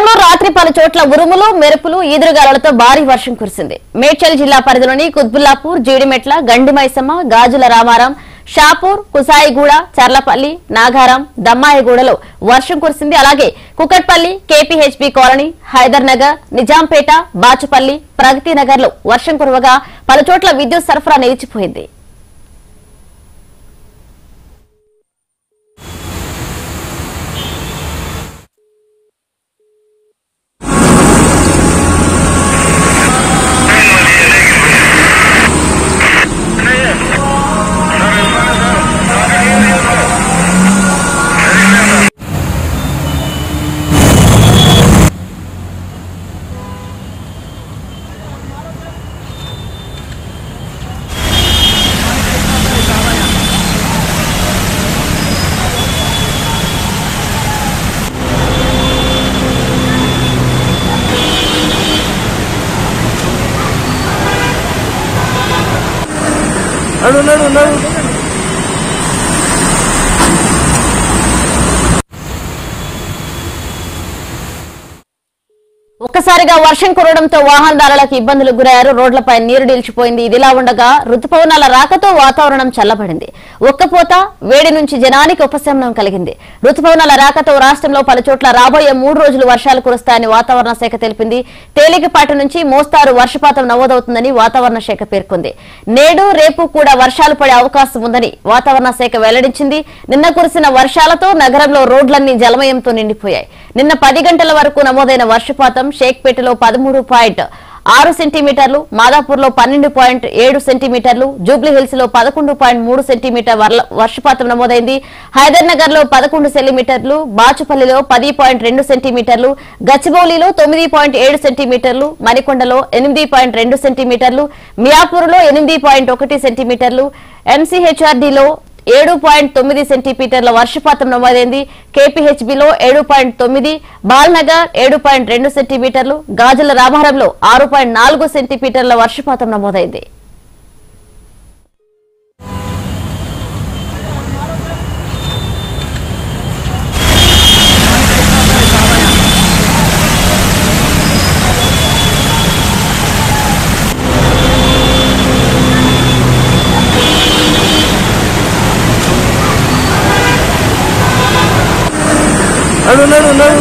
రాష్ట్రంలో రాత్రి పలు చోట్ల ఉరుములు మెరుపులు ఈదురుగాలులతో భారీ వర్షం కురిసింది మేడ్చల్ జిల్లా పరిధిలోని కుత్బుల్లాపూర్ జీడిమెట్ల గండిమైసమ్మ గాజుల రామారం షాపూర్ కుసాయిగూడ చర్లపల్లి నాగారం దమ్మాయిగూడలో వర్షం కురిసింది అలాగే కుకట్పల్లి కేపీహెచ్బి కాలనీ హైదర్ నగర్ నిజాంపేట బాచుపల్లి ప్రగతి నగర్ లో వర్షం కురవగా పలు చోట్ల విద్యుత్ సరఫరా నిలిచిపోయింది నడు నడు నడు ఒక్కసారిగా వర్షం కురవడంతో వాహనదారులకు ఇబ్బందులకు గురయ్యారు రోడ్లపై నీరు నిలిచిపోయింది ఇదిలా ఉండగా రుతుపవనాల రాకతో వాతావరణం చల్లబడింది ఒక్కపోత వేడి నుంచి జనానికి ఉపశమనం కలిగింది రుతుపవనాల రాకతో రాష్ట్రంలో పలు చోట్ల రాబోయే మూడు రోజులు వర్షాలు కురుస్తాయని వాతావరణ శాఖ తెలిపింది తేలికపాటి నుంచి మోస్తారు వర్షపాతం నమోదవుతుందని వాతావరణ శాఖ పేర్కొంది నేడు రేపు కూడా వర్షాలు పడే అవకాశం ఉందని వాతావరణ శాఖ వెల్లడించింది నిన్న కురిసిన వర్షాలతో నగరంలో రోడ్లన్నీ జలమయంతో నిండిపోయాయి నిన్న పది గంటల వరకు నమోదైన వర్షపాతం షేక్పేటలో పదమూడు పాయింట్ ఆరు సెంటీమీటర్లు మాదాపూర్లో పన్నెండు పాయింట్ ఏడు సెంటీమీటర్లు జూబ్లీ హిల్స్ లో పదకొండు పాయింట్ మూడు సెంటీమీటర్ వర్ల- వర్షపాతం నమోదైంది హైదర్ నగర్ లో పదకొండు సెంటీమీటర్లు బాచుపల్లిలో పది పాయింట్ రెండు సెంటీమీటర్లు గచ్చిబౌలిలో తొమ్మిది పాయింట్ ఏడు సెంటీమీటర్లు మణికొండలో ఎనిమిది పాయింట్ రెండు సెంటీమీటర్లు మియాపూర్లో ఎనిమిది పాయింట్ ఒకటి సెంటీమీటర్లు ఎంసీహెచ్ఆర్డీలో ఏడు పాయింట్ తొమ్మిది సెంటీమీటర్ల వర్షపాతం నమోదైంది కేపీహెచ్బిలో ఏడు పాయింట్ తొమ్మిది బాల్నగర్ ఏడు పాయింట్ రెండు సెంటీమీటర్లు గాజుల రామారంలో ఆరు పాయింట్ నాలుగు సెంటీమీటర్ల వర్షపాతం నమోదైంది నడు నడు నడు